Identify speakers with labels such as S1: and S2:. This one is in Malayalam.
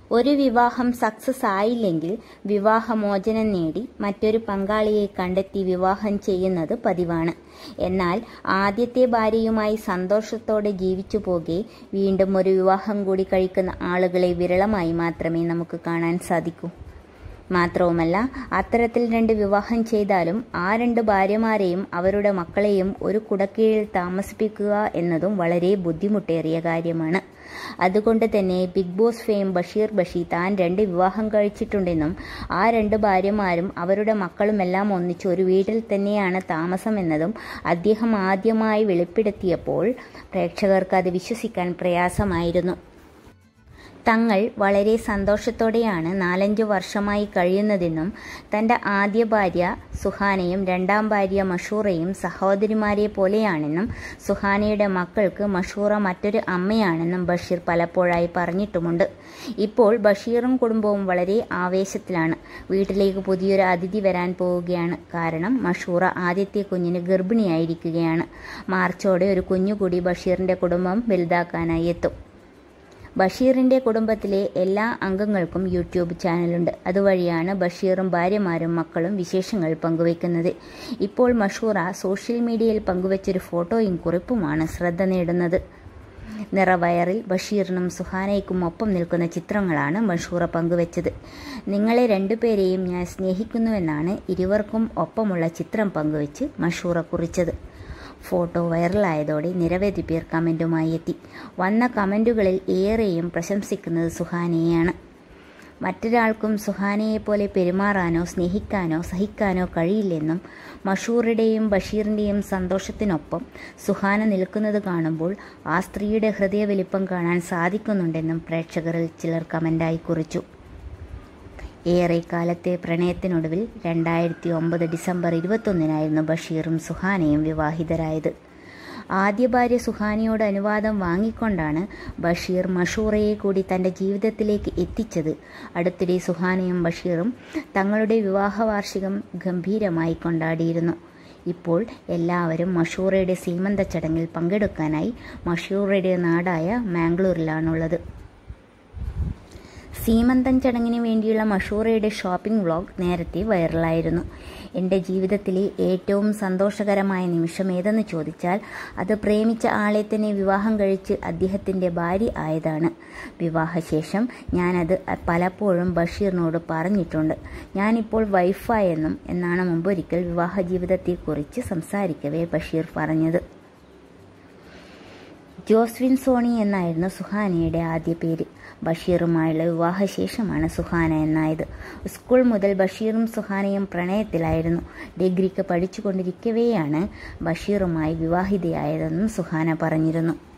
S1: ഒരു വിവാഹം സക്സസ് ആയില്ലെങ്കിൽ വിവാഹമോചനം നേടി മറ്റൊരു പങ്കാളിയെ കണ്ടെത്തി വിവാഹം ചെയ്യുന്നത് പതിവാണ് എന്നാൽ ആദ്യത്തെ ഭാര്യയുമായി സന്തോഷത്തോടെ ജീവിച്ചു പോകെ വീണ്ടും ഒരു വിവാഹം കൂടി കഴിക്കുന്ന ആളുകളെ വിരളമായി മാത്രമേ നമുക്ക് കാണാൻ സാധിക്കൂ മാത്രവുമല്ല അത്തരത്തിൽ രണ്ട് വിവാഹം ചെയ്താലും ആ രണ്ട് ഭാര്യമാരെയും അവരുടെ മക്കളെയും ഒരു കുടക്കീഴിൽ താമസിപ്പിക്കുക എന്നതും വളരെ ബുദ്ധിമുട്ടേറിയ കാര്യമാണ് അതുകൊണ്ട് തന്നെ Bigg Boss fame Basheer Bashi താൻ രണ്ട് വിവാഹം കഴിച്ചിട്ടുണ്ടെന്നും ആ രണ്ട് ഭാര്യമാരും അവരുടെ മക്കളുമെല്ലാം ഒന്നിച്ച് ഒരു വീട്ടിൽ തന്നെയാണ് താമസമെന്നതും അദ്ദേഹം ആദ്യമായി വെളിപ്പെടുത്തിയപ്പോൾ പ്രേക്ഷകർക്ക് അത് വിശ്വസിക്കാൻ പ്രയാസമായിരുന്നു തങ്ങൾ വളരെ സന്തോഷത്തോടെയാണ് നാലഞ്ച് വർഷമായി കഴിയുന്നതെന്നും തൻ്റെ ആദ്യ ഭാര്യ സുഹാനയും രണ്ടാം ഭാര്യ മഷൂറയും സഹോദരിമാരെ പോലെയാണെന്നും സുഹാനയുടെ മക്കൾക്ക് മഷൂറ മറ്റൊരു അമ്മയാണെന്നും ബഷീർ പലപ്പോഴായി പറഞ്ഞിട്ടുമുണ്ട് ഇപ്പോൾ ബഷീറും കുടുംബവും വളരെ ആവേശത്തിലാണ് വീട്ടിലേക്ക് പുതിയൊരു അതിഥി വരാൻ പോവുകയാണ് കാരണം മഷൂറ ആദ്യത്തെ കുഞ്ഞിന് ഗർഭിണിയായിരിക്കുകയാണ് മാർച്ചോടെ ഒരു കുഞ്ഞുകൂടി ബഷീറിൻ്റെ കുടുംബം വലുതാക്കാനായി എത്തും ബഷീറിന്റെ കുടുംബത്തിലെ എല്ലാ അംഗങ്ങൾക്കും യൂട്യൂബ് ചാനലുണ്ട് അതുവഴിയാണ് ബഷീറും ഭാര്യമാരും മക്കളും വിശേഷങ്ങൾ പങ്കുവയ്ക്കുന്നത് ഇപ്പോൾ മഷൂറ സോഷ്യൽ മീഡിയയിൽ പങ്കുവച്ചൊരു ഫോട്ടോയും കുറിപ്പുമാണ് ശ്രദ്ധ നേടുന്നത് നിറവയറിൽ ബഷീറിനും സുഹാനയ്ക്കും ഒപ്പം നിൽക്കുന്ന ചിത്രങ്ങളാണ് മഷൂറ പങ്കുവച്ചത് നിങ്ങളെ രണ്ടുപേരെയും ഞാൻ സ്നേഹിക്കുന്നുവെന്നാണ് ഇരുവർക്കും ഒപ്പമുള്ള ചിത്രം പങ്കുവച്ച് മഷൂറ കുറിച്ചത് ഫോട്ടോ വൈറലായതോടെ നിരവധി പേർ കമൻറ്റുമായി എത്തി വന്ന കമൻറ്റുകളിൽ ഏറെയും പ്രശംസിക്കുന്നത് സുഹാനയെയാണ് മറ്റൊരാൾക്കും സുഹാനയെ പോലെ പെരുമാറാനോ സ്നേഹിക്കാനോ സഹിക്കാനോ കഴിയില്ലെന്നും മഷൂറുടെയും ബഷീറിൻ്റെയും സന്തോഷത്തിനൊപ്പം സുഹാന നിൽക്കുന്നത് കാണുമ്പോൾ ആ സ്ത്രീയുടെ ഹൃദയവലിപ്പം കാണാൻ സാധിക്കുന്നുണ്ടെന്നും പ്രേക്ഷകരിൽ ചിലർ കമൻ്റായി കുറിച്ചു ഏറെക്കാലത്തെ പ്രണയത്തിനൊടുവിൽ രണ്ടായിരത്തി ഒമ്പത് ഡിസംബർ ഇരുപത്തൊന്നിനായിരുന്നു ബഷീറും സുഹാനയും വിവാഹിതരായത് ആദ്യ ഭാര്യ സുഹാനിയോട് അനുവാദം വാങ്ങിക്കൊണ്ടാണ് ബഷീർ മഷൂറയെ കൂടി തൻ്റെ ജീവിതത്തിലേക്ക് എത്തിച്ചത് അടുത്തിടെ സുഹാനയും ബഷീറും തങ്ങളുടെ വിവാഹ വാർഷികം ഗംഭീരമായി കൊണ്ടാടിയിരുന്നു ഇപ്പോൾ എല്ലാവരും മഷൂറയുടെ സീമന്ത ചടങ്ങിൽ പങ്കെടുക്കാനായി മഷൂറയുടെ നാടായ മാംഗ്ലൂരിലാണുള്ളത് സീമന്തം ചടങ്ങിന് വേണ്ടിയുള്ള മഷൂറയുടെ ഷോപ്പിംഗ് വ്ളോഗ് നേരത്തെ വൈറലായിരുന്നു എൻ്റെ ജീവിതത്തിലെ ഏറ്റവും സന്തോഷകരമായ നിമിഷം ഏതെന്ന് ചോദിച്ചാൽ അത് പ്രേമിച്ച ആളെ തന്നെ വിവാഹം കഴിച്ച് അദ്ദേഹത്തിൻ്റെ ഭാര്യ ആയതാണ് വിവാഹശേഷം ഞാനത് പലപ്പോഴും ബഷീറിനോട് പറഞ്ഞിട്ടുണ്ട് ഞാനിപ്പോൾ വൈഫായെന്നും എന്നാണ് മുമ്പൊരിക്കൽ വിവാഹ ജീവിതത്തെക്കുറിച്ച് സംസാരിക്കവേ ബഷീർ പറഞ്ഞത് ജോസ്വിൻ സോണി എന്നായിരുന്നു സുഹാനയുടെ ആദ്യ പേര് ബഷീറുമായുള്ള വിവാഹശേഷമാണ് സുഹാന എന്നായത് സ്കൂൾ മുതൽ ബഷീറും സുഹാനയും പ്രണയത്തിലായിരുന്നു ഡിഗ്രിക്ക് പഠിച്ചുകൊണ്ടിരിക്കവെയാണ് ബഷീറുമായി വിവാഹിതയായതെന്നും സുഹാന പറഞ്ഞിരുന്നു